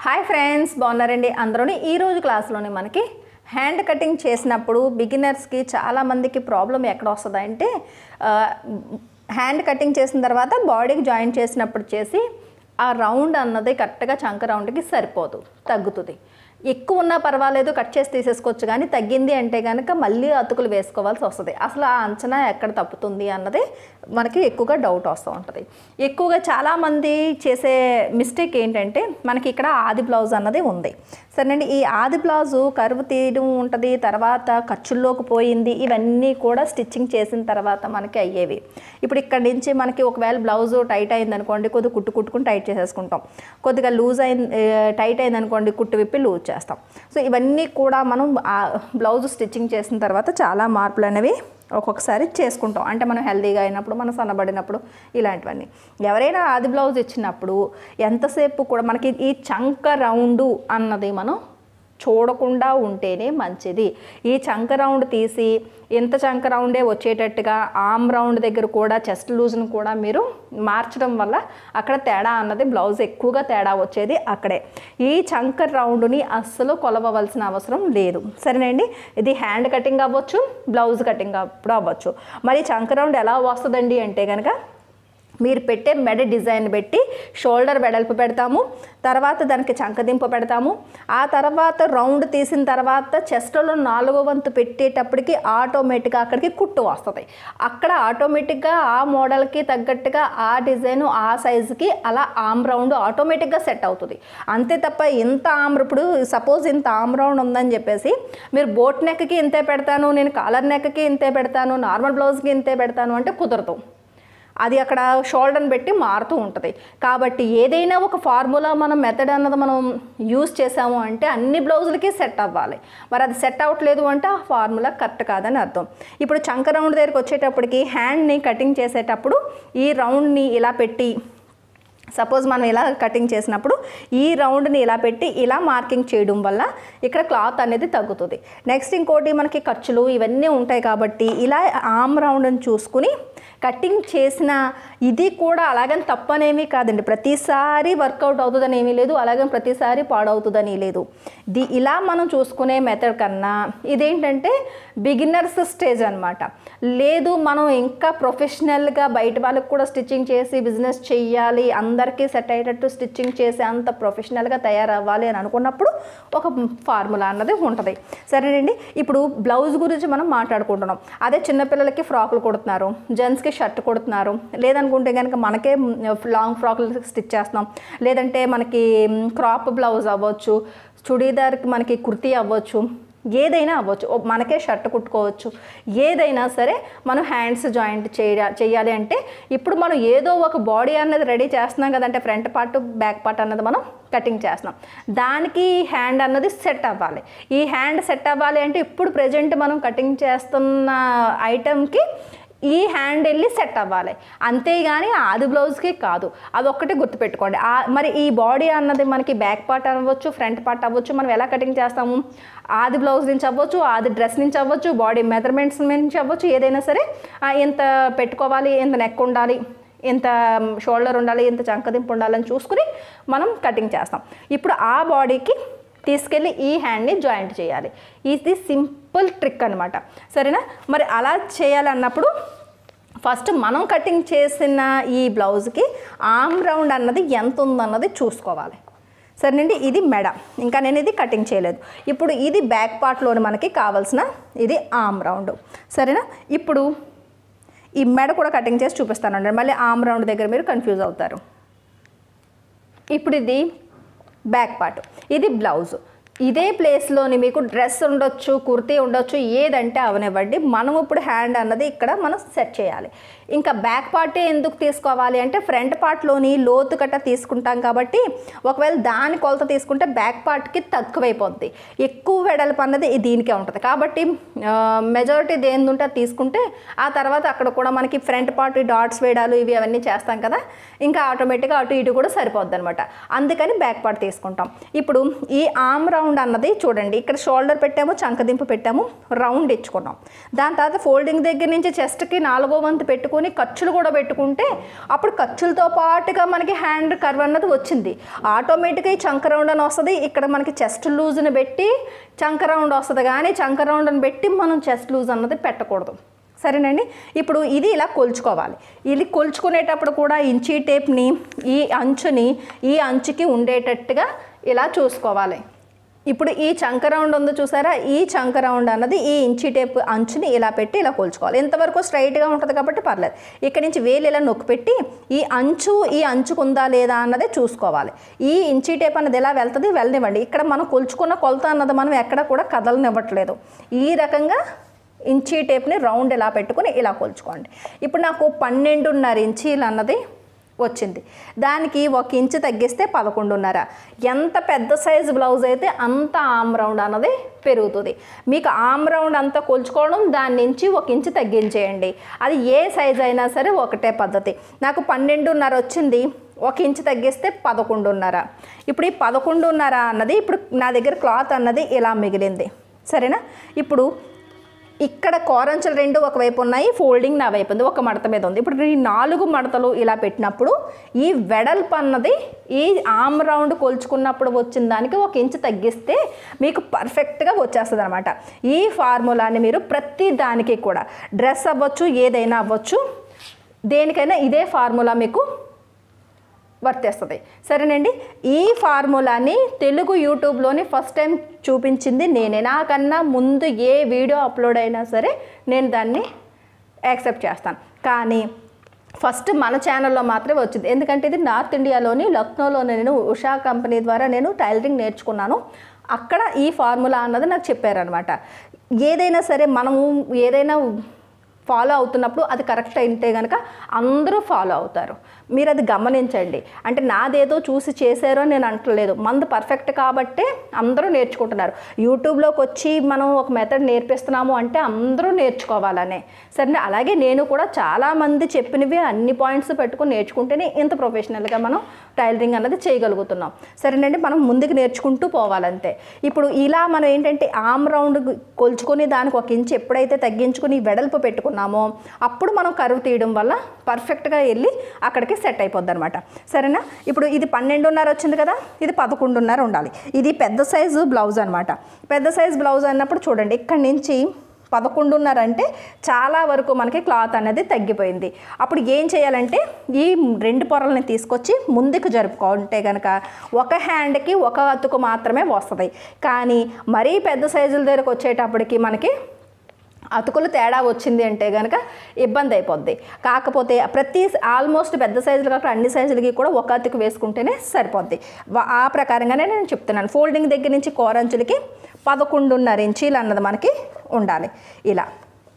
hi friends బాగున్నారండి అందరూని ఈరోజు క్లాస్లోని మనకి హ్యాండ్ కటింగ్ చేసినప్పుడు బిగినర్స్కి చాలామందికి ప్రాబ్లం ఎక్కడ వస్తుంది అంటే హ్యాండ్ కటింగ్ చేసిన తర్వాత బాడీకి జాయిన్ చేసినప్పుడు చేసి ఆ రౌండ్ అన్నది కరెక్ట్గా చంక రౌండ్కి సరిపోదు తగ్గుతుంది ఎక్కువ ఉన్నా పర్వాలేదు కట్ చేసి తీసేసుకోవచ్చు కానీ తగ్గింది అంటే కనుక మళ్ళీ అతుకులు వేసుకోవాల్సి వస్తుంది అసలు ఆ అంచనా ఎక్కడ తప్పుతుంది అన్నది మనకి ఎక్కువగా డౌట్ వస్తూ ఉంటుంది ఎక్కువగా చాలామంది చేసే మిస్టేక్ ఏంటంటే మనకి ఇక్కడ ఆది బ్లౌజ్ అన్నది ఉంది సరేనండి ఈ ఆది బ్లౌజు కరువు తీయడం ఉంటుంది తర్వాత ఖర్చుల్లోకి పోయింది ఇవన్నీ కూడా స్టిచ్చింగ్ చేసిన తర్వాత మనకి అయ్యేవి ఇప్పుడు ఇక్కడ నుంచి మనకి ఒకవేళ బ్లౌజ్ టైట్ అయింది అనుకోండి కొద్దిగా కుట్టు కుట్టుకుని టైట్ చేసేసుకుంటాం కొద్దిగా లూజ్ అయింది టైట్ అయింది అనుకోండి కుట్టు విప్పి లూజ్ చేస్తాం సో ఇవన్నీ కూడా మనం ఆ బ్లౌజ్ స్టిచ్చింగ్ చేసిన తర్వాత చాలా మార్పులు అనేవి ఒక్కొక్కసారి చేసుకుంటాం అంటే మనం హెల్తీగా అయినప్పుడు మనం సన్నబడినప్పుడు ఇలాంటివన్నీ ఎవరైనా ఆది బ్లౌజ్ ఇచ్చినప్పుడు ఎంతసేపు కూడా మనకి ఈ చంక రౌండు అన్నది మనం చూడకుండా ఉంటేనే మంచిది ఈ చంక రౌండ్ తీసి ఇంత చంక రౌండే వచ్చేటట్టుగా ఆమ్ రౌండ్ దగ్గర కూడా చెస్ట్ లూజ్ను కూడా మీరు మార్చడం వల్ల అక్కడ తేడా అన్నది బ్లౌజ్ ఎక్కువగా తేడా వచ్చేది అక్కడే ఈ చంక రౌండ్ని అస్సలు కొలవవలసిన అవసరం లేదు సరేనండి ఇది హ్యాండ్ కటింగ్ అవ్వచ్చు బ్లౌజ్ కటింగ్ అప్పుడు అవ్వచ్చు మరి చంక రౌండ్ ఎలా వస్తుందండి అంటే కనుక మీరు పెట్టే మెడ డిజైన్ పెట్టి షోల్డర్ వెడల్పు పెడతాము తర్వాత దానికి చంకదింపు పెడతాము ఆ తర్వాత రౌండ్ తీసిన తర్వాత చెస్ట్లో నాలుగో వంతు పెట్టేటప్పటికి ఆటోమేటిక్గా అక్కడికి కుట్టు వస్తుంది అక్కడ ఆటోమేటిక్గా ఆ మోడల్కి తగ్గట్టుగా ఆ డిజైన్ ఆ సైజుకి అలా ఆమ్ రౌండ్ ఆటోమేటిక్గా సెట్ అవుతుంది అంతే తప్ప ఇంత ఆమ్ ఇప్పుడు సపోజ్ ఇంత ఆమ్ రౌండ్ ఉందని చెప్పేసి మీరు బోట్ నెక్కి ఇంతే పెడతాను నేను కాలర్ నెక్కి ఇంతే పెడతాను నార్మల్ బ్లౌజ్కి ఇంతే పెడతాను అంటే కుదరదు అది అక్కడ షోల్డర్ని పెట్టి మారుతూ ఉంటుంది కాబట్టి ఏదైనా ఒక ఫార్ములా మనం మెథడ్ అన్నది మనం యూస్ చేసాము అంటే అన్ని బ్లౌజులకి సెట్ అవ్వాలి మరి అది సెట్ అవ్వట్లేదు అంటే ఆ ఫార్ములా కరెక్ట్ కాదని అర్థం ఇప్పుడు చంక రౌండ్ దగ్గరికి వచ్చేటప్పటికి హ్యాండ్ని కటింగ్ చేసేటప్పుడు ఈ రౌండ్ని ఇలా పెట్టి సపోజ్ మనం ఇలా కటింగ్ చేసినప్పుడు ఈ రౌండ్ని ఇలా పెట్టి ఇలా మార్కింగ్ చేయడం వల్ల ఇక్కడ క్లాత్ అనేది తగ్గుతుంది నెక్స్ట్ ఇంకోటి మనకి ఖర్చులు ఇవన్నీ ఉంటాయి కాబట్టి ఇలా ఆమ్ రౌండ్ని చూసుకుని కటింగ్ చేసిన ఇది కూడా అలాగని తప్పనేమీ కాదండి ప్రతిసారి వర్కౌట్ అవుతుందని ఏమీ లేదు అలాగని ప్రతిసారి పాడవుతుందని లేదు ది ఇలా మనం చూసుకునే మెథడ్ కన్నా ఇదేంటంటే బిగినర్స్ స్టేజ్ అనమాట లేదు మనం ఇంకా ప్రొఫెషనల్గా బయట వాళ్ళకి కూడా స్టిచ్చింగ్ చేసి బిజినెస్ చెయ్యాలి అందరికీ సెట్ అయ్యేటట్టు స్టిచ్చింగ్ చేసే అంత ప్రొఫెషనల్గా తయారవ్వాలి అని అనుకున్నప్పుడు ఒక ఫార్ములా అన్నది ఉంటుంది సరేనండి ఇప్పుడు బ్లౌజ్ గురించి మనం మాట్లాడుకుంటున్నాం అదే చిన్నపిల్లలకి ఫ్రాకులు కుడుతున్నారు జెంట్స్కి షర్ట్ కుడుతున్నారు లేదనుకుంటే కనుక మనకే లాంగ్ ఫ్రాకులు స్టిచ్ చేస్తున్నాం లేదంటే మనకి క్రాప్ బ్లౌజ్ అవ్వచ్చు చుడీదార్కి మనకి కుర్తీ అవ్వచ్చు ఏదైనా అవ్వచ్చు ఓ మనకే షర్ట్ కుట్టుకోవచ్చు ఏదైనా సరే మనం హ్యాండ్స్ జాయింట్ చేయ చేయాలి అంటే ఇప్పుడు మనం ఏదో ఒక బాడీ అన్నది రెడీ చేస్తున్నాం కదంటే ఫ్రంట్ పార్ట్ బ్యాక్ పార్ట్ అన్నది మనం కటింగ్ చేస్తున్నాం దానికి హ్యాండ్ అన్నది సెట్ అవ్వాలి ఈ హ్యాండ్ సెట్ అవ్వాలి అంటే ఇప్పుడు ప్రజెంట్ మనం కటింగ్ చేస్తున్న ఐటెంకి ఈ హ్యాండ్ వెళ్ళి సెట్ అవ్వాలి అంతేగాని ఆది బ్లౌజ్కి కాదు అదొక్కటి గుర్తుపెట్టుకోండి మరి ఈ బాడీ అన్నది మనకి బ్యాక్ పార్ట్ అవ్వచ్చు ఫ్రంట్ పార్ట్ అవ్వచ్చు మనం ఎలా కటింగ్ చేస్తాము ఆది బ్లౌజ్ నుంచి అవ్వచ్చు ఆది డ్రెస్ నుంచి అవ్వచ్చు బాడీ మెజర్మెంట్స్ నుంచి అవ్వచ్చు ఏదైనా సరే ఎంత పెట్టుకోవాలి ఎంత నెక్ ఉండాలి ఎంత షోల్డర్ ఉండాలి ఎంత చంకదింపు ఉండాలని చూసుకుని మనం కటింగ్ చేస్తాం ఇప్పుడు ఆ బాడీకి తీసుకెళ్ళి ఈ హ్యాండ్ని జాయింట్ చేయాలి ఇది సింపుల్ ట్రిక్ అనమాట సరేనా మరి అలా చేయాలన్నప్పుడు ఫస్ట్ మనం కటింగ్ చేసిన ఈ బ్లౌజ్కి ఆమ్ రౌండ్ అన్నది ఎంత ఉందన్నది చూసుకోవాలి సరేనండి ఇది మెడ ఇంకా నేను ఇది కటింగ్ చేయలేదు ఇప్పుడు ఇది బ్యాక్ పార్ట్లోని మనకి కావాల్సిన ఇది ఆమ్ రౌండ్ సరేనా ఇప్పుడు ఈ మెడ కూడా కటింగ్ చేసి చూపిస్తానండి మళ్ళీ ఆమ్ రౌండ్ దగ్గర మీరు కన్ఫ్యూజ్ అవుతారు ఇప్పుడు ఇది బ్యాక్ పార్ట్ ఇది బ్లౌజ్ ఇదే ప్లేస్లోని మీకు డ్రెస్ ఉండొచ్చు కుర్తీ ఉండొచ్చు ఏదంటే అవనివ్వండి మనం ఇప్పుడు హ్యాండ్ అన్నది ఇక్కడ మనం సెట్ చేయాలి ఇంకా బ్యాక్ పార్టే ఎందుకు తీసుకోవాలి అంటే ఫ్రంట్ పార్ట్లోని లోతు కట్ట తీసుకుంటాం కాబట్టి ఒకవేళ దాని కొలత తీసుకుంటే బ్యాక్ పార్ట్కి తక్కువైపోద్ది ఎక్కువ వెడల్పు అన్నది దీనికే ఉంటుంది కాబట్టి మెజారిటీ దేని ఉంటే తీసుకుంటే ఆ తర్వాత అక్కడ కూడా మనకి ఫ్రంట్ పార్ట్ డాట్స్ వేయడాలు ఇవి అవన్నీ చేస్తాం కదా ఇంకా ఆటోమేటిక్గా అటు ఇటు కూడా సరిపోద్ది అనమాట అందుకని బ్యాక్ పార్ట్ తీసుకుంటాం ఇప్పుడు ఈ ఆమ్ రౌండ్ రౌండ్ అన్నది చూడండి ఇక్కడ షోల్డర్ పెట్టాము చంకదింపు పెట్టాము రౌండ్ ఇచ్చుకున్నాం దాని తర్వాత ఫోల్డింగ్ దగ్గర నుంచి చెస్ట్కి నాలుగో వంతు పెట్టుకొని ఖర్చులు కూడా పెట్టుకుంటే అప్పుడు ఖర్చులతో పాటుగా మనకి హ్యాండ్ కర్వ్ అన్నది వచ్చింది ఆటోమేటిక్గా ఈ చంక రౌండ్ అని వస్తుంది ఇక్కడ మనకి చెస్ట్ లూజ్ని పెట్టి చంక రౌండ్ వస్తుంది కానీ చంక రౌండ్ అని పెట్టి మనం చెస్ట్ లూజ్ అన్నది పెట్టకూడదు సరేనండి ఇప్పుడు ఇది ఇలా కొలుచుకోవాలి ఇది కొలుచుకునేటప్పుడు కూడా ఇంచీ టేప్ని ఈ అంచుని ఈ అంచుకి ఉండేటట్టుగా ఇలా చూసుకోవాలి ఇప్పుడు ఈ చంక రౌండ్ ఉందో చూసారా ఈ చంక రౌండ్ అన్నది ఈ ఇంచీ టేప్ అంచుని ఇలా పెట్టి ఇలా కొలుచుకోవాలి ఇంతవరకు స్ట్రైట్గా ఉంటుంది కాబట్టి పర్లేదు ఇక్కడ నుంచి వేలు ఇలా నొక్కి పెట్టి ఈ అంచు ఈ అంచుకు ఉందా లేదా అన్నది చూసుకోవాలి ఈ ఇంచీ టేప్ అన్నది ఎలా వెళ్తుంది వెళ్ళనివ్వండి ఇక్కడ మనం కొలుచుకున్న కొలత అన్నది మనం ఎక్కడ కూడా కదలనివ్వట్లేదు ఈ రకంగా ఇంచీ టేప్ని రౌండ్ ఇలా పెట్టుకుని ఇలా కొలుచుకోండి ఇప్పుడు నాకు పన్నెండున్నర ఇంచీలు అన్నది వచ్చింది దానికి ఒక ఇంచు తగ్గిస్తే పదకొండున్నర ఎంత పెద్ద సైజు బ్లౌజ్ అయితే అంత ఆమ్ రౌండ్ అన్నది పెరుగుతుంది మీకు ఆమ్ రౌండ్ అంతా కొలుచుకోవడం దాని నుంచి ఒక ఇంచు తగ్గించేయండి అది ఏ సైజ్ అయినా సరే ఒకటే పద్ధతి నాకు పన్నెండున్నర వచ్చింది ఒక ఇంచు తగ్గిస్తే పదకొండున్నర ఇప్పుడు ఈ పదకొండున్నర అన్నది ఇప్పుడు నా దగ్గర క్లాత్ అన్నది ఇలా మిగిలింది సరేనా ఇప్పుడు ఇక్కడ కోరంచులు రెండు ఒకవైపు ఉన్నాయి ఫోల్డింగ్ నా వైపు ఉంది ఒక మడత మీద ఉంది ఇప్పుడు ఈ నాలుగు మడతలు ఇలా పెట్టినప్పుడు ఈ వెడల్పు అన్నది ఈ ఆమ్ రౌండ్ కొలుచుకున్నప్పుడు వచ్చిన దానికి ఒక ఇంచు తగ్గిస్తే మీకు పర్ఫెక్ట్గా వచ్చేస్తుంది అనమాట ఈ ఫార్ములాని మీరు ప్రతి దానికి కూడా డ్రెస్ అవ్వచ్చు ఏదైనా అవ్వచ్చు దేనికైనా ఇదే ఫార్ములా మీకు వర్తిస్తుంది సరేనండి ఈ ఫార్ములాని తెలుగు యూట్యూబ్లోని ఫస్ట్ టైం చూపించింది నేనే నాకన్నా ముందు ఏ వీడియో అప్లోడ్ అయినా సరే నేను దాన్ని యాక్సెప్ట్ చేస్తాను కానీ ఫస్ట్ మన ఛానల్లో మాత్రమే వచ్చింది ఎందుకంటే ఇది నార్త్ ఇండియాలోని లక్నోలో నేను ఉషా కంపెనీ ద్వారా నేను టైలరింగ్ నేర్చుకున్నాను అక్కడ ఈ ఫార్ములా అన్నది నాకు చెప్పారనమాట ఏదైనా సరే మనము ఏదైనా ఫాలో అవుతున్నప్పుడు అది కరెక్ట్ అయితే కనుక అందరూ ఫాలో అవుతారు మీరు అది గమనించండి అంటే నాదేదో చూసి చేశారో నేను అంటలేదు మంది పర్ఫెక్ట్ కాబట్టే అందరూ నేర్చుకుంటున్నారు యూట్యూబ్లోకి వచ్చి మనం ఒక మెథడ్ నేర్పిస్తున్నాము అంటే అందరూ నేర్చుకోవాలనే సరే అలాగే నేను కూడా చాలామంది చెప్పినవి అన్ని పాయింట్స్ పెట్టుకుని నేర్చుకుంటేనే ఇంత ప్రొఫెషనల్గా మనం టైలరింగ్ అన్నది చేయగలుగుతున్నాం సరేనండి మనం ముందుకు నేర్చుకుంటూ పోవాలంతే ఇప్పుడు ఇలా మనం ఏంటంటే ఆమ్ రౌండ్ కొలుచుకొని దానికి ఒక ఇంచు ఎప్పుడైతే తగ్గించుకుని వెడల్పు పెట్టుకున్నామో అప్పుడు మనం కరువు తీయడం వల్ల పర్ఫెక్ట్గా వెళ్ళి అక్కడికి సెట్ అయిపోద్ది అనమాట సరేనా ఇప్పుడు ఇది పన్నెండున్నర వచ్చింది కదా ఇది పదకొండున్నర ఉండాలి ఇది పెద్ద సైజు బ్లౌజ్ అనమాట పెద్ద సైజు బ్లౌజ్ అన్నప్పుడు చూడండి ఇక్కడి నుంచి పదకొండున్నర అంటే చాలా వరకు మనకి క్లాత్ అనేది తగ్గిపోయింది అప్పుడు ఏం చేయాలంటే ఈ రెండు పొరల్ని తీసుకొచ్చి ముందుకు జరుపుకుంటే కనుక ఒక హ్యాండ్కి ఒక అతుకు మాత్రమే వస్తుంది కానీ మరీ పెద్ద సైజుల దగ్గరకు వచ్చేటప్పటికి మనకి అతుకులు తేడా వచ్చింది అంటే కనుక ఇబ్బంది అయిపోద్ది కాకపోతే ప్రతి ఆల్మోస్ట్ పెద్ద సైజులు కాకుండా అన్ని సైజులకి కూడా ఒక అతుకు వేసుకుంటేనే సరిపోద్ది వా- ఆ ప్రకారంగానే నేను చెప్తున్నాను ఫోల్డింగ్ దగ్గర నుంచి కోరంచులకి పదకొండున్నర ఇంచీలు అన్నది మనకి ఉండాలి ఇలా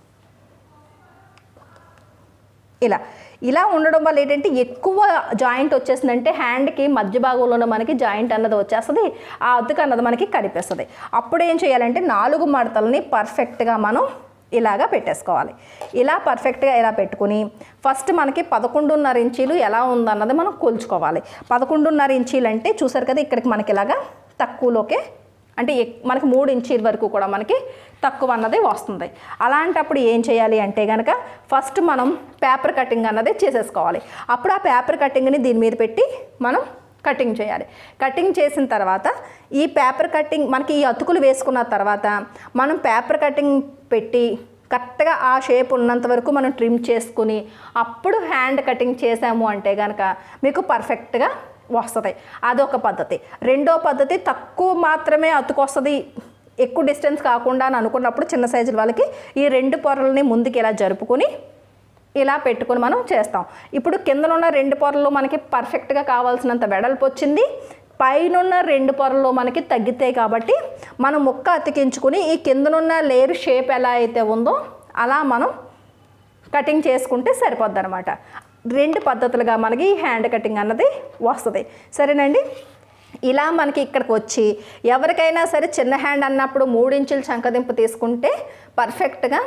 ఇలా ఇలా ఉండడం వల్ల ఏంటంటే ఎక్కువ జాయింట్ వచ్చేసిందంటే హ్యాండ్కి మధ్య భాగంలోనే మనకి జాయింట్ అన్నది వచ్చేస్తుంది ఆ అతుకు అన్నది మనకి కనిపిస్తుంది అప్పుడు ఏం చేయాలంటే నాలుగు మడతలని పర్ఫెక్ట్గా మనం ఇలాగా పెట్టేసుకోవాలి ఇలా పర్ఫెక్ట్గా ఇలా పెట్టుకుని ఫస్ట్ మనకి పదకొండున్నర ఇంచీలు ఎలా ఉందన్నది మనం కొలుచుకోవాలి పదకొండున్నర ఇంచీలు అంటే చూసారు కదా ఇక్కడికి మనకి ఇలాగా తక్కువలోకే అంటే ఎక్- మనకి మూడు ఇంచీల వరకు కూడా మనకి తక్కువ అన్నది వస్తుంది అలాంటప్పుడు ఏం చేయాలి అంటే కనుక ఫస్ట్ మనం పేపర్ కటింగ్ అన్నది చేసేసుకోవాలి అప్పుడు ఆ పేపర్ కటింగ్ని దీని మీద పెట్టి మనం కటింగ్ చేయాలి కటింగ్ చేసిన తర్వాత ఈ పేపర్ కటింగ్ మనకి ఈ అతుకులు వేసుకున్న తర్వాత మనం పేపర్ కటింగ్ పెట్టి కరెక్ట్గా ఆ షేప్ ఉన్నంత వరకు మనం ట్రిమ్ చేసుకుని అప్పుడు హ్యాండ్ కటింగ్ చేసాము అంటే కనుక మీకు పర్ఫెక్ట్గా వస్తుంది అదొక పద్ధతి రెండో పద్ధతి తక్కువ మాత్రమే అతుకొస్తుంది ఎక్కువ డిస్టెన్స్ కాకుండా అని అనుకున్నప్పుడు చిన్న సైజుల వాళ్ళకి ఈ రెండు పొరల్ని ముందుకు ఇలా జరుపుకొని ఇలా పెట్టుకొని మనం చేస్తాం ఇప్పుడు కిందనున్న రెండు పొరలు మనకి పర్ఫెక్ట్గా కావాల్సినంత వెడల్పు వచ్చింది పైనున్న రెండు పొరలు మనకి తగ్గితాయి కాబట్టి మనం ముక్క అతికించుకుని ఈ కిందనున్న లేయర్ షేప్ ఎలా అయితే ఉందో అలా మనం కటింగ్ చేసుకుంటే సరిపోద్ది అనమాట రెండు పద్ధతులుగా మనకి ఈ హ్యాండ్ కటింగ్ అన్నది వస్తుంది సరేనండి ఇలా మనకి ఇక్కడికి వచ్చి ఎవరికైనా సరే చిన్న హ్యాండ్ అన్నప్పుడు మూడించుల చంకదింపు తీసుకుంటే పర్ఫెక్ట్గా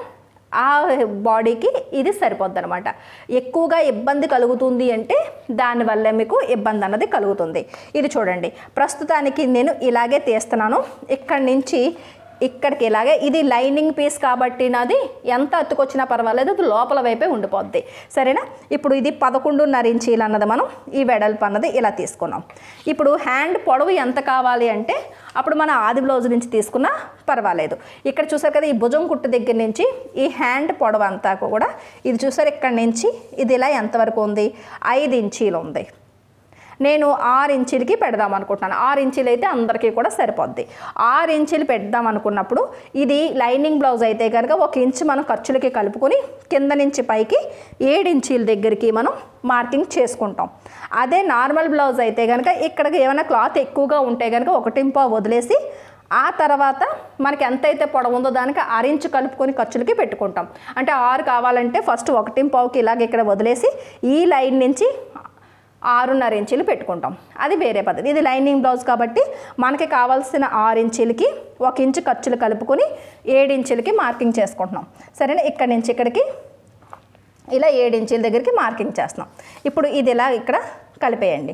ఆ బాడీకి ఇది సరిపోద్ది అనమాట ఎక్కువగా ఇబ్బంది కలుగుతుంది అంటే దానివల్ల మీకు ఇబ్బంది అన్నది కలుగుతుంది ఇది చూడండి ప్రస్తుతానికి నేను ఇలాగే తీస్తున్నాను ఇక్కడి నుంచి ఇక్కడికి ఇలాగే ఇది లైనింగ్ పీస్ కాబట్టి నాది ఎంత అతుకొచ్చినా పర్వాలేదు అది లోపల వైపే ఉండిపోద్ది సరేనా ఇప్పుడు ఇది పదకొండున్నర ఇంచీలు అన్నది మనం ఈ వెడల్పు అన్నది ఇలా తీసుకున్నాం ఇప్పుడు హ్యాండ్ పొడవు ఎంత కావాలి అంటే అప్పుడు మన ఆది బ్లౌజ్ నుంచి తీసుకున్నా పర్వాలేదు ఇక్కడ చూసారు కదా ఈ భుజం కుట్టు దగ్గర నుంచి ఈ హ్యాండ్ పొడవు అంతా కూడా ఇది చూసారు ఇక్కడ నుంచి ఇది ఇలా ఎంతవరకు ఉంది ఐదు ఇంచీలు ఉంది నేను ఆరు ఇంచీలకి పెడదాం అనుకుంటున్నాను ఆరు ఇంచీలు అయితే అందరికీ కూడా సరిపోద్ది ఆరు ఇంచీలు పెడదాం అనుకున్నప్పుడు ఇది లైనింగ్ బ్లౌజ్ అయితే కనుక ఒక ఇంచు మనం ఖర్చులకి కలుపుకొని కింద నుంచి పైకి ఏడు ఇంచీల దగ్గరికి మనం మార్కింగ్ చేసుకుంటాం అదే నార్మల్ బ్లౌజ్ అయితే కనుక ఇక్కడికి ఏమైనా క్లాత్ ఎక్కువగా ఉంటే కనుక ఒకటింప వదిలేసి ఆ తర్వాత మనకి ఎంతైతే పొడవు ఉందో దానికి అరించు కలుపుకొని ఖర్చులకి పెట్టుకుంటాం అంటే ఆరు కావాలంటే ఫస్ట్ ఒకటి పావుకి ఇలాగ ఇక్కడ వదిలేసి ఈ లైన్ నుంచి ఆరున్నర ఇంచీలు పెట్టుకుంటాం అది వేరే పద్ధతి ఇది లైనింగ్ బ్లౌజ్ కాబట్టి మనకి కావాల్సిన ఆరు ఇంచీలకి ఒక ఇంచు ఖర్చులు కలుపుకొని ఏడు ఇంచులకి మార్కింగ్ చేసుకుంటున్నాం సరేనా ఇక్కడి నుంచి ఇక్కడికి ఇలా ఏడు ఇంచీల దగ్గరికి మార్కింగ్ చేస్తున్నాం ఇప్పుడు ఇది ఇలా ఇక్కడ కలిపేయండి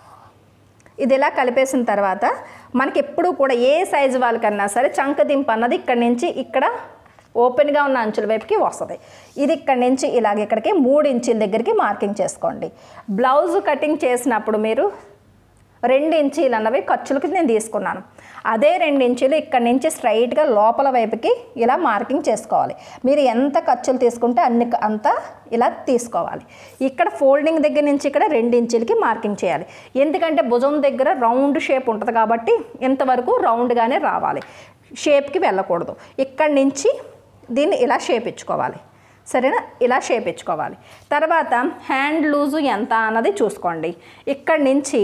ఇది ఇలా కలిపేసిన తర్వాత మనకి ఎప్పుడు కూడా ఏ సైజు వాళ్ళకన్నా సరే చంకదింపు అన్నది ఇక్కడ నుంచి ఇక్కడ ఓపెన్గా ఉన్న అంచుల వైపుకి వస్తుంది ఇది ఇక్కడ నుంచి ఇలాగ ఇక్కడికి మూడు ఇంచుల దగ్గరికి మార్కింగ్ చేసుకోండి బ్లౌజ్ కటింగ్ చేసినప్పుడు మీరు రెండు ఇంచీలు అన్నవి ఖర్చులకి నేను తీసుకున్నాను అదే రెండు ఇంచులు ఇక్కడ నుంచి స్ట్రైట్గా లోపల వైపుకి ఇలా మార్కింగ్ చేసుకోవాలి మీరు ఎంత ఖర్చులు తీసుకుంటే అన్ని అంత ఇలా తీసుకోవాలి ఇక్కడ ఫోల్డింగ్ దగ్గర నుంచి ఇక్కడ రెండు ఇంచులకి మార్కింగ్ చేయాలి ఎందుకంటే భుజం దగ్గర రౌండ్ షేప్ ఉంటుంది కాబట్టి ఇంతవరకు రౌండ్గానే రావాలి షేప్కి వెళ్ళకూడదు ఇక్కడి నుంచి దీన్ని ఇలా షేప్ ఇచ్చుకోవాలి సరేనా ఇలా షేప్ ఇచ్చుకోవాలి తర్వాత హ్యాండ్ లూజు ఎంత అన్నది చూసుకోండి ఇక్కడి నుంచి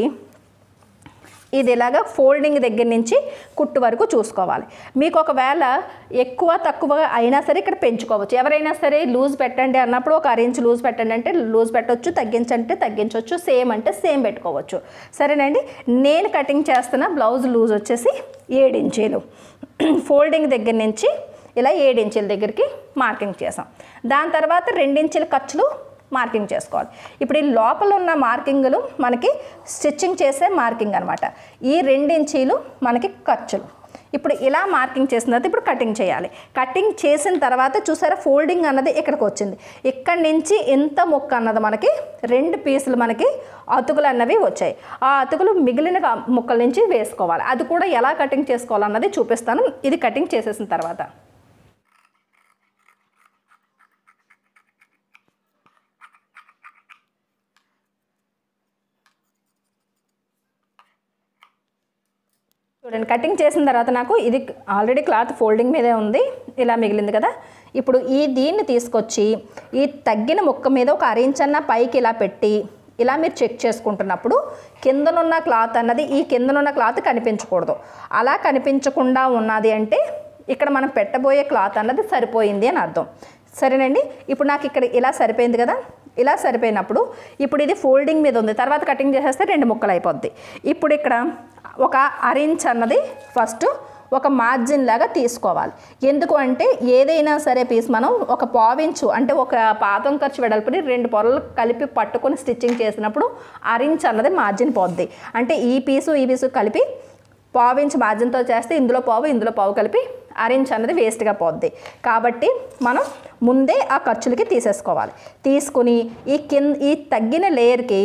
ఇది ఇలాగా ఫోల్డింగ్ దగ్గర నుంచి కుట్టు వరకు చూసుకోవాలి మీకు ఒకవేళ ఎక్కువ తక్కువ అయినా సరే ఇక్కడ పెంచుకోవచ్చు ఎవరైనా సరే లూజ్ పెట్టండి అన్నప్పుడు ఒక అరేంజ్ లూజ్ పెట్టండి అంటే లూజ్ పెట్టవచ్చు తగ్గించంటే తగ్గించవచ్చు సేమ్ అంటే సేమ్ పెట్టుకోవచ్చు సరేనండి నేను కటింగ్ చేస్తున్న బ్లౌజ్ లూజ్ వచ్చేసి ఏడు ఇంచీలు ఫోల్డింగ్ దగ్గర నుంచి ఇలా ఏడు ఇంచుల దగ్గరికి మార్కింగ్ చేసాం దాని తర్వాత రెండించుల ఖర్చులు మార్కింగ్ చేసుకోవాలి ఇప్పుడు ఈ లోపల ఉన్న మార్కింగ్లు మనకి స్టిచ్చింగ్ చేసే మార్కింగ్ అనమాట ఈ రెండించీలు మనకి ఖర్చులు ఇప్పుడు ఇలా మార్కింగ్ చేసిన తర్వాత ఇప్పుడు కటింగ్ చేయాలి కటింగ్ చేసిన తర్వాత చూసారా ఫోల్డింగ్ అన్నది ఇక్కడికి వచ్చింది ఇక్కడి నుంచి ఎంత ముక్క అన్నది మనకి రెండు పీసులు మనకి అతుకులు అన్నవి వచ్చాయి ఆ అతుకులు మిగిలిన ముక్కల నుంచి వేసుకోవాలి అది కూడా ఎలా కటింగ్ చేసుకోవాలన్నది చూపిస్తాను ఇది కటింగ్ చేసేసిన తర్వాత చూడండి కటింగ్ చేసిన తర్వాత నాకు ఇది ఆల్రెడీ క్లాత్ ఫోల్డింగ్ మీదే ఉంది ఇలా మిగిలింది కదా ఇప్పుడు ఈ దీన్ని తీసుకొచ్చి ఈ తగ్గిన ముక్క మీద ఒక అరించన్న పైకి ఇలా పెట్టి ఇలా మీరు చెక్ చేసుకుంటున్నప్పుడు కిందనున్న క్లాత్ అన్నది ఈ కిందనున్న క్లాత్ కనిపించకూడదు అలా కనిపించకుండా ఉన్నది అంటే ఇక్కడ మనం పెట్టబోయే క్లాత్ అన్నది సరిపోయింది అని అర్థం సరేనండి ఇప్పుడు నాకు ఇక్కడ ఇలా సరిపోయింది కదా ఇలా సరిపోయినప్పుడు ఇప్పుడు ఇది ఫోల్డింగ్ మీద ఉంది తర్వాత కటింగ్ చేసేస్తే రెండు ముక్కలు అయిపోద్ది ఇప్పుడు ఇక్కడ ఒక అరించ్ అన్నది ఫస్ట్ ఒక మార్జిన్ లాగా తీసుకోవాలి ఎందుకు అంటే ఏదైనా సరే పీస్ మనం ఒక పావించు అంటే ఒక పాతం ఖర్చు వెడల్పుని రెండు పొరలు కలిపి పట్టుకొని స్టిచ్చింగ్ చేసినప్పుడు అరించ్ అన్నది మార్జిన్ పోద్ది అంటే ఈ పీసు ఈ పీసు కలిపి పావించ్ మార్జిన్తో చేస్తే ఇందులో పావు ఇందులో పావు కలిపి అరేంజ్ అన్నది వేస్ట్గా పోద్ది కాబట్టి మనం ముందే ఆ ఖర్చులకి తీసేసుకోవాలి తీసుకుని ఈ కింద ఈ తగ్గిన లేయర్కి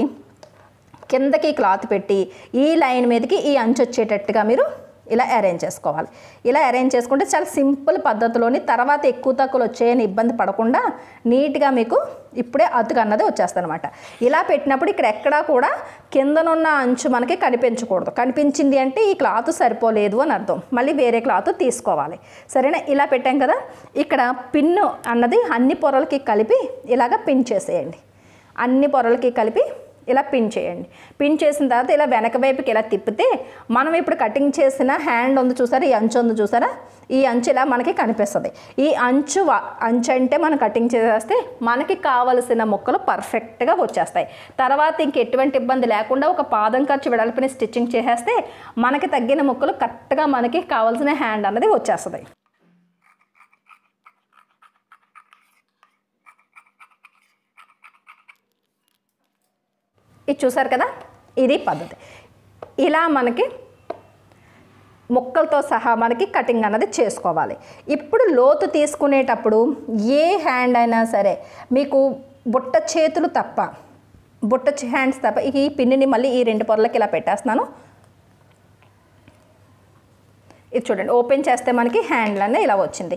కిందకి క్లాత్ పెట్టి ఈ లైన్ మీదకి ఈ అంచు వచ్చేటట్టుగా మీరు ఇలా అరేంజ్ చేసుకోవాలి ఇలా అరేంజ్ చేసుకుంటే చాలా సింపుల్ పద్ధతిలోని తర్వాత ఎక్కువ తక్కువలు వచ్చాయని ఇబ్బంది పడకుండా నీట్గా మీకు ఇప్పుడే అతుకు అన్నది వచ్చేస్తుంది అనమాట ఇలా పెట్టినప్పుడు ఇక్కడ ఎక్కడా కూడా కిందనున్న అంచు మనకి కనిపించకూడదు కనిపించింది అంటే ఈ క్లాత్ సరిపోలేదు అని అర్థం మళ్ళీ వేరే క్లాత్ తీసుకోవాలి సరేనా ఇలా పెట్టాం కదా ఇక్కడ పిన్ను అన్నది అన్ని పొరలకి కలిపి ఇలాగ పిన్ చేసేయండి అన్ని పొరలకి కలిపి ఇలా పిన్ చేయండి పిన్ చేసిన తర్వాత ఇలా వెనక వైపుకి ఇలా తిప్పితే మనం ఇప్పుడు కటింగ్ చేసిన హ్యాండ్ ఉంది చూసారా ఈ అంచు ఉంది చూసారా ఈ అంచు ఇలా మనకి కనిపిస్తుంది ఈ అంచు వ- అంచు అంటే మనం కటింగ్ చేసేస్తే మనకి కావలసిన ముక్కలు పర్ఫెక్ట్గా వచ్చేస్తాయి తర్వాత ఇంక ఎటువంటి ఇబ్బంది లేకుండా ఒక పాదం ఖర్చు వెడల్పుని స్టిచ్చింగ్ చేసేస్తే మనకి తగ్గిన ముక్కలు కరెక్ట్గా మనకి కావాల్సిన హ్యాండ్ అన్నది వచ్చేస్తుంది ఇది చూసారు కదా ఇది పద్ధతి ఇలా మనకి ముక్కలతో సహా మనకి కటింగ్ అన్నది చేసుకోవాలి ఇప్పుడు లోతు తీసుకునేటప్పుడు ఏ హ్యాండ్ అయినా సరే మీకు బుట్ట చేతులు తప్ప బుట్ట హ్యాండ్స్ తప్ప ఈ పిన్నిని మళ్ళీ ఈ రెండు పొరలకి ఇలా పెట్టేస్తున్నాను ఇది చూడండి ఓపెన్ చేస్తే మనకి హ్యాండ్లనే ఇలా వచ్చింది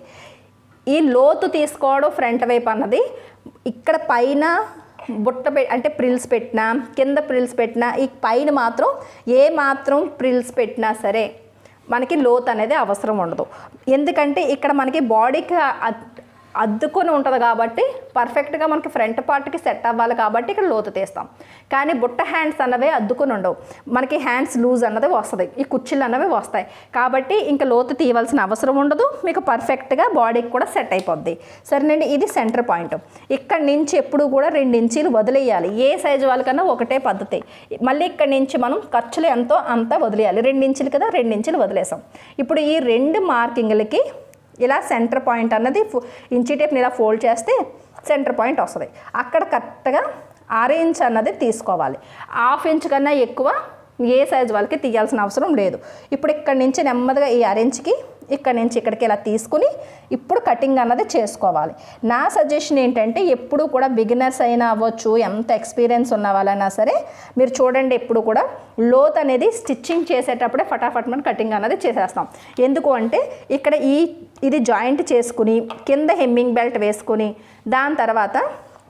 ఈ లోతు తీసుకోవడం ఫ్రంట్ వైపు అన్నది ఇక్కడ పైన బుట్ట పె అంటే ప్రిల్స్ పెట్టినా కింద ప్రిల్స్ పెట్టినా ఈ పైన మాత్రం ఏ మాత్రం ప్రిల్స్ పెట్టినా సరే మనకి లోత్ అనేది అవసరం ఉండదు ఎందుకంటే ఇక్కడ మనకి బాడీకి అద్- అద్దుకొని ఉంటుంది కాబట్టి పర్ఫెక్ట్గా మనకి ఫ్రంట్ పార్ట్కి సెట్ అవ్వాలి కాబట్టి ఇక్కడ లోతు తీస్తాం కానీ బుట్ట హ్యాండ్స్ అన్నవే అద్దుకొని ఉండవు మనకి హ్యాండ్స్ లూజ్ అన్నది వస్తుంది ఈ కుర్చీలు అన్నవి వస్తాయి కాబట్టి ఇంకా లోతు తీయవలసిన అవసరం ఉండదు మీకు పర్ఫెక్ట్గా బాడీకి కూడా సెట్ అయిపోద్ది సరేనండి ఇది సెంటర్ పాయింట్ ఇక్కడ నుంచి ఎప్పుడు కూడా రెండు ఇంచీలు వదిలేయాలి ఏ సైజు వాళ్ళకన్నా ఒకటే పద్ధతి మళ్ళీ ఇక్కడ నుంచి మనం ఖర్చులు ఎంతో అంత వదిలేయాలి రెండు ఇంచులు కదా రెండు ఇంచులు వదిలేసాం ఇప్పుడు ఈ రెండు మార్కింగ్లకి ఇలా సెంటర్ పాయింట్ అన్నది ఫో- ఇంచి టేప్ని ఇలా ఫోల్డ్ చేస్తే సెంటర్ పాయింట్ వస్తుంది అక్కడ కరెక్ట్గా అర ఇంచ్ అన్నది తీసుకోవాలి హాఫ్ ఇంచ్ కన్నా ఎక్కువ ఏ సైజ్ వాళ్ళకి తీయాల్సిన అవసరం లేదు ఇప్పుడు ఇక్కడి నుంచి నెమ్మదిగా ఈ అరెంజ్కి ఇక్కడ నుంచి ఇక్కడికి ఇలా తీసుకుని ఇప్పుడు కటింగ్ అన్నది చేసుకోవాలి నా సజెషన్ ఏంటంటే ఎప్పుడు కూడా బిగినర్స్ అయినా అవ్వచ్చు ఎంత ఎక్స్పీరియన్స్ ఉన్న వాళ్ళైనా సరే మీరు చూడండి ఎప్పుడు కూడా లోత్ అనేది స్టిచ్చింగ్ చేసేటప్పుడే ఫటాఫట్ మనం కటింగ్ అన్నది చేసేస్తాం ఎందుకు అంటే ఇక్కడ ఈ ఇది జాయింట్ చేసుకుని కింద హెమ్మింగ్ బెల్ట్ వేసుకుని దాని తర్వాత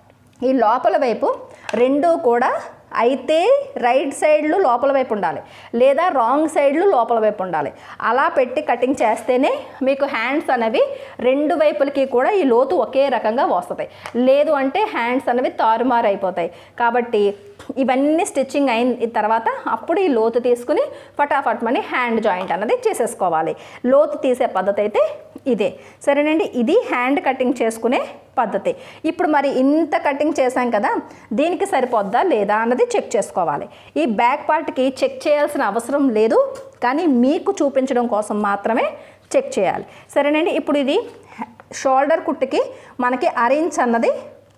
ఈ లోపల వైపు రెండు కూడా అయితే రైట్ సైడ్లు లోపల వైపు ఉండాలి లేదా రాంగ్ సైడ్లు లోపల వైపు ఉండాలి అలా పెట్టి కటింగ్ చేస్తేనే మీకు హ్యాండ్స్ అనేవి రెండు వైపులకి కూడా ఈ లోతు ఒకే రకంగా వస్తాయి లేదు అంటే హ్యాండ్స్ అనేవి తారుమారు అయిపోతాయి కాబట్టి ఇవన్నీ స్టిచ్చింగ్ అయిన తర్వాత అప్పుడు ఈ లోతు తీసుకుని ఫటాఫట్ మని హ్యాండ్ జాయింట్ అన్నది చేసేసుకోవాలి లోతు తీసే పద్ధతి అయితే ఇదే సరేనండి ఇది హ్యాండ్ కటింగ్ చేసుకునే పద్ధతి ఇప్పుడు మరి ఇంత కటింగ్ చేశాం కదా దీనికి సరిపోద్దా లేదా అన్నది చెక్ చేసుకోవాలి ఈ బ్యాక్ పార్ట్కి చెక్ చేయాల్సిన అవసరం లేదు కానీ మీకు చూపించడం కోసం మాత్రమే చెక్ చేయాలి సరేనండి ఇప్పుడు ఇది షోల్డర్ కుట్టుకి మనకి అరేంజ్ అన్నది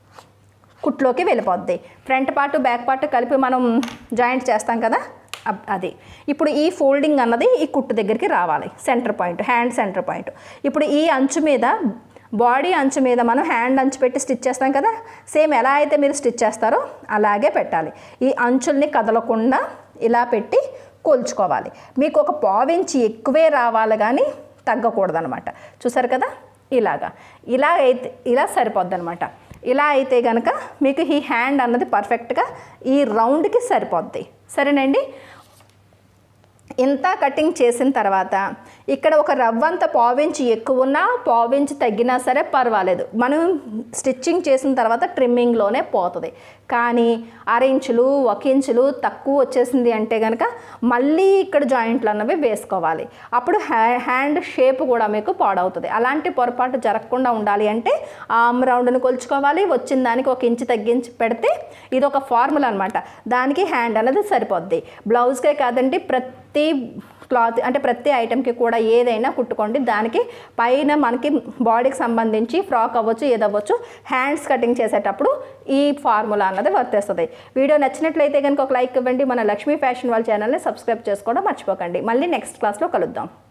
కుట్లోకి వెళ్ళిపోద్ది ఫ్రంట్ పార్ట్ బ్యాక్ పార్ట్ కలిపి మనం జాయింట్ చేస్తాం కదా అబ్- అది ఇప్పుడు ఈ ఫోల్డింగ్ అన్నది ఈ కుట్టు దగ్గరికి రావాలి centre point hand centre point ఇప్పుడు ఈ అంచు మీద బాడీ అంచు మీద మనం హ్యాండ్ అంచు పెట్టి స్టిచ్ చేస్తాం కదా సేమ్ ఎలా అయితే మీరు స్టిచ్ చేస్తారో అలాగే పెట్టాలి ఈ అంచుల్ని కదలకుండా ఇలా పెట్టి కొల్చుకోవాలి మీకు ఒక పావించి ఎక్కువే రావాలి కానీ తగ్గకూడదనమాట చూసారు కదా ఇలాగా ఇలా అయితే ఇలా సరిపోద్ది అనమాట ఇలా అయితే కనుక మీకు ఈ హ్యాండ్ అన్నది పర్ఫెక్ట్గా ఈ రౌండ్కి సరిపోద్ది సరేనండి ఇంత కటింగ్ చేసిన తర్వాత ఇక్కడ ఒక రవ్వంత పావించి ఎక్కువ ఉన్నా పావించి తగ్గినా సరే పర్వాలేదు మనం స్టిచ్చింగ్ చేసిన తర్వాత ట్రిమ్మింగ్లోనే పోతుంది కానీ అర ఇంచులు ఒక ఇంచులు తక్కువ వచ్చేసింది అంటే కనుక మళ్ళీ ఇక్కడ జాయింట్లు అన్నవి వేసుకోవాలి అప్పుడు హ్యా- హ్యాండ్ షేప్ కూడా మీకు పాడవుతుంది అలాంటి పొరపాటు జరగకుండా ఉండాలి అంటే ఆమ్ రౌండ్ని కొలుచుకోవాలి వచ్చిన దానికి ఒక ఇంచు తగ్గించి పెడితే ఇది ఒక ఫార్ములా అనమాట దానికి హ్యాండ్ అనేది సరిపోద్ది బ్లౌజ్కే కాదండి ప్రతి క్లాత్ అంటే ప్రతి ఐటెంకి కూడా ఏదైనా కుట్టుకోండి దానికి పైన మనకి బాడీకి సంబంధించి ఫ్రాక్ అవ్వచ్చు ఏదవ్వచ్చు హ్యాండ్స్ కటింగ్ చేసేటప్పుడు ఈ ఫార్ములా అన్నది వర్తిస్తుంది వీడియో నచ్చినట్లయితే కనుక ఒక లైక్ ఇవ్వండి మన లక్ష్మీ ఫ్యాషన్ వాళ్ళ ఛానల్ని సబ్స్క్రైబ్ చేసుకోవడం మర్చిపోకండి మళ్ళీ నెక్స్ట్ క్లాస్లో కలుద్దాం